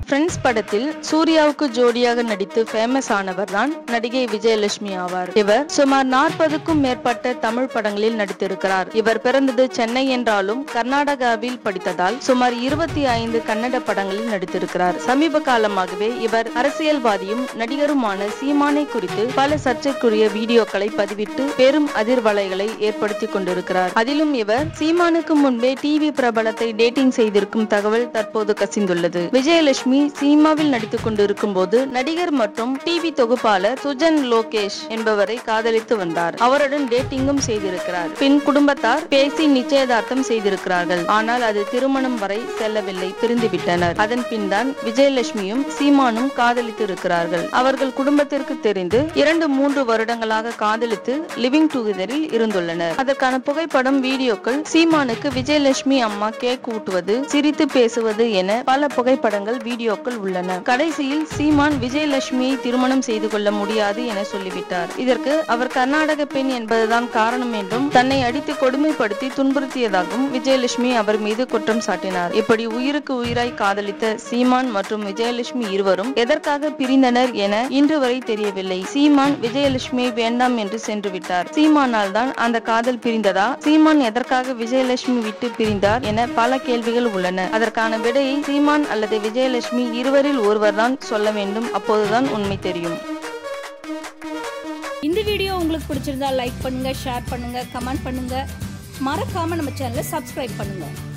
friends படத்தில் சூர்யாவுக்கு ஜோடியாக நடித்து ஃபேமஸ் ஆனவர் தான் நடிகை விஜயலட்சுமி ஆவார் இவர் சுமார் நாற்பதுக்கும் மேற்பட்ட தமிழ் படங்களில் நடித்திருக்கிறார் இவர் பிறந்தது சென்னை என்றாலும் கர்நாடகாவில் படித்ததால் சுமார் இருபத்தி ஐந்து கன்னட படங்களில் நடித்திருக்கிறார் சமீப காலமாகவே இவர் அரசியல்வாதியும் நடிகருமான சீமானை குறித்து பல சர்ச்சைக்குரிய வீடியோக்களை பதிவிட்டு பெரும் அதிர்வலைகளை ஏற்படுத்திக் கொண்டிருக்கிறார் அதிலும் இவர் சீமானுக்கு முன்பே டிவி பிரபலத்தை டேட்டிங் செய்திருக்கும் தகவல் தற்போது கசிந்துள்ளது விஜயலட்சுமி சீமாவில் நடித்துக் கொண்டிருக்கும் போது நடிகர் மற்றும் டிவி தொகுப்பாளர் சுஜன் லோகேஷ் என்பவரை காதலித்து வந்தார் அவருடன் டேட்டிங்கும் செய்திருக்கிறார் பின் குடும்பத்தார் பேசி நிச்சயதார்த்தம் செய்திருக்கிறார்கள் ஆனால் அது திருமணம் வரை செல்லவில்லை பிரிந்துவிட்டனர் அதன் பின் தான் விஜயலட்சுமியும் சீமானும் காதலித்து இருக்கிறார்கள் அவர்கள் குடும்பத்திற்கு தெரிந்து இரண்டு மூன்று வருடங்களாக காதலித்து லிவிங் டுகெதரில் இருந்துள்ளனர் அதற்கான புகைப்படம் வீடியோக்கள் சீமானுக்கு விஜயலட்சுமி அம்மா கேக் ஊட்டுவது சிரித்து பேசுவது என பல புகைப்படங்கள் வீடியோக்கள் உள்ளன கடைசியில் சீமான் விஜயலட்சுமியை திருமணம் செய்து கொள்ள முடியாது என சொல்லிவிட்டார் இதற்கு அவர் கர்நாடக பெண் என்பதுதான் காரணம் என்றும் தன்னை அடித்து கொடுமைப்படுத்தி துன்புறுத்தியதாகவும் விஜயலட்சுமி அவர் மீது குற்றம் சாட்டினார் இப்படி உயிருக்கு உயிராய் காதலித்த சீமான் மற்றும் விஜயலட்சுமி இருவரும் எதற்காக பிரிந்தனர் என இன்று வரை தெரியவில்லை சீமான் விஜயலட்சுமியை வேண்டாம் என்று சென்று விட்டார் சீமானால் தான் அந்த காதல் பிரிந்ததா சீமான் எதற்காக விஜயலட்சுமி விட்டு பிரிந்தார் என பல கேள்விகள் உள்ளன அதற்கான விடையை சீமான் அல்லது விஜயலட்சுமி இருவரில் ஒருவர்தான் சொல்ல வேண்டும் அப்போதுதான் உண்மை தெரியும் இந்த வீடியோ உங்களுக்கு பிடிச்சிருந்தா லைக் பண்ணுங்க ஷேர் பண்ணுங்க கமெண்ட் பண்ணுங்க மறக்காம நம்ம சேனலை சப்ஸ்கிரைப் பண்ணுங்க